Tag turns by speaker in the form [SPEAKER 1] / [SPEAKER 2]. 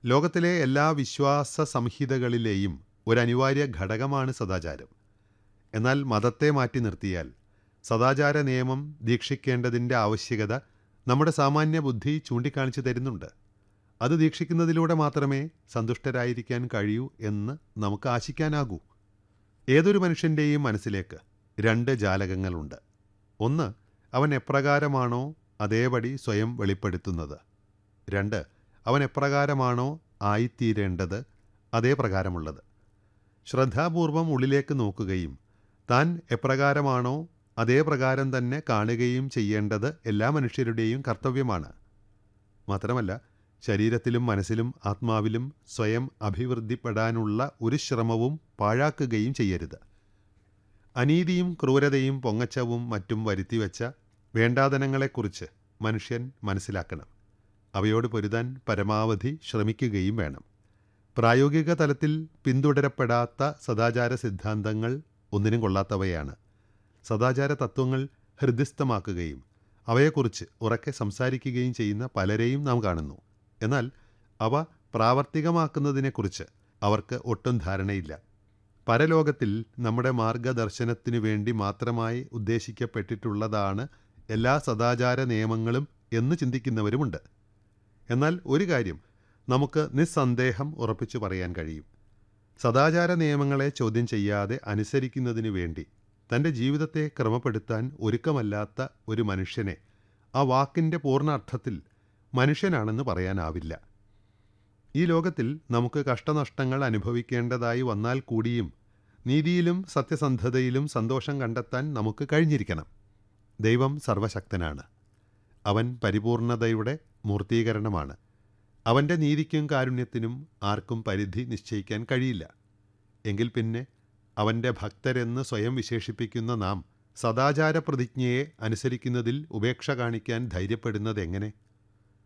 [SPEAKER 1] ലോകത്തിലെ എല്ലാ വിശ്വാസ സംഹിതകളിലെയും ഒരു അനിവാര്യ ഘടകമാണ് സദാചാരം എന്നാൽ മതത്തെ മാറ്റി നിർത്തിയാൽ സദാചാര നിയമം ദീക്ഷിക്കേണ്ടതിൻ്റെ ആവശ്യകത നമ്മുടെ സാമാന്യ ബുദ്ധി ചൂണ്ടിക്കാണിച്ചു തരുന്നുണ്ട് അത് ദീക്ഷിക്കുന്നതിലൂടെ മാത്രമേ സന്തുഷ്ടരായിരിക്കാൻ കഴിയൂ എന്ന് നമുക്ക് ആശിക്കാനാകൂ ഏതൊരു മനുഷ്യൻ്റെയും മനസ്സിലേക്ക് രണ്ട് ജാലകങ്ങളുണ്ട് ഒന്ന് അവൻ എപ്രകാരമാണോ അതേപടി സ്വയം വെളിപ്പെടുത്തുന്നത് രണ്ട് അവൻ എപ്രകാരമാണോ ആയിത്തീരേണ്ടത് അതേ പ്രകാരമുള്ളത് ശ്രദ്ധാപൂർവം ഉള്ളിലേക്ക് നോക്കുകയും താൻ എപ്രകാരമാണോ അതേ പ്രകാരം തന്നെ കാണുകയും ചെയ്യേണ്ടത് എല്ലാ മനുഷ്യരുടെയും കർത്തവ്യമാണ് മാത്രമല്ല ശരീരത്തിലും മനസ്സിലും ആത്മാവിലും സ്വയം അഭിവൃദ്ധിപ്പെടാനുള്ള ഒരു ശ്രമവും പാഴാക്കുകയും ചെയ്യരുത് അനീതിയും ക്രൂരതയും പൊങ്ങച്ചവും മറ്റും വരുത്തിവെച്ച വേണ്ടാതനങ്ങളെക്കുറിച്ച് മനുഷ്യൻ മനസ്സിലാക്കണം അവയോട് പൊരുതാൻ പരമാവധി ശ്രമിക്കുകയും വേണം പ്രായോഗിക തലത്തിൽ പിന്തുടരപ്പെടാത്ത സദാചാര സിദ്ധാന്തങ്ങൾ ഒന്നിനും കൊള്ളാത്തവയാണ് സദാചാര തത്വങ്ങൾ ഹൃദയസ്ഥമാക്കുകയും അവയെക്കുറിച്ച് ഉറക്കെ സംസാരിക്കുകയും ചെയ്യുന്ന പലരെയും നാം കാണുന്നു എന്നാൽ അവ പ്രാവർത്തികമാക്കുന്നതിനെക്കുറിച്ച് അവർക്ക് ഒട്ടും ധാരണയില്ല പരലോകത്തിൽ നമ്മുടെ മാർഗദർശനത്തിനു വേണ്ടി മാത്രമായി ഉദ്ദേശിക്കപ്പെട്ടിട്ടുള്ളതാണ് എല്ലാ സദാചാര നിയമങ്ങളും എന്ന് ചിന്തിക്കുന്നവരുമുണ്ട് എന്നാൽ ഒരു കാര്യം നമുക്ക് നിസ്സന്ദേഹം ഉറപ്പിച്ചു പറയാൻ കഴിയും സദാചാര നിയമങ്ങളെ ചോദ്യം ചെയ്യാതെ അനുസരിക്കുന്നതിനു വേണ്ടി തൻ്റെ ജീവിതത്തെ ക്രമപ്പെടുത്താൻ ഒരുക്കമല്ലാത്ത ഒരു മനുഷ്യനെ ആ വാക്കിൻ്റെ പൂർണ്ണാർത്ഥത്തിൽ മനുഷ്യനാണെന്ന് പറയാനാവില്ല ഈ ലോകത്തിൽ നമുക്ക് കഷ്ടനഷ്ടങ്ങൾ അനുഭവിക്കേണ്ടതായി വന്നാൽ കൂടിയും നീതിയിലും സത്യസന്ധതയിലും സന്തോഷം കണ്ടെത്താൻ നമുക്ക് കഴിഞ്ഞിരിക്കണം ദൈവം സർവശക്തനാണ് അവൻ പരിപൂർണതയുടെ മൂർത്തീകരണമാണ് അവൻ്റെ നീതിക്കും കാരുണ്യത്തിനും ആർക്കും പരിധി നിശ്ചയിക്കാൻ കഴിയില്ല എങ്കിൽ പിന്നെ അവൻ്റെ ഭക്തരെന്ന് സ്വയം വിശേഷിപ്പിക്കുന്ന നാം സദാചാര പ്രതിജ്ഞയെ അനുസരിക്കുന്നതിൽ ഉപേക്ഷ കാണിക്കാൻ ധൈര്യപ്പെടുന്നത് എങ്ങനെ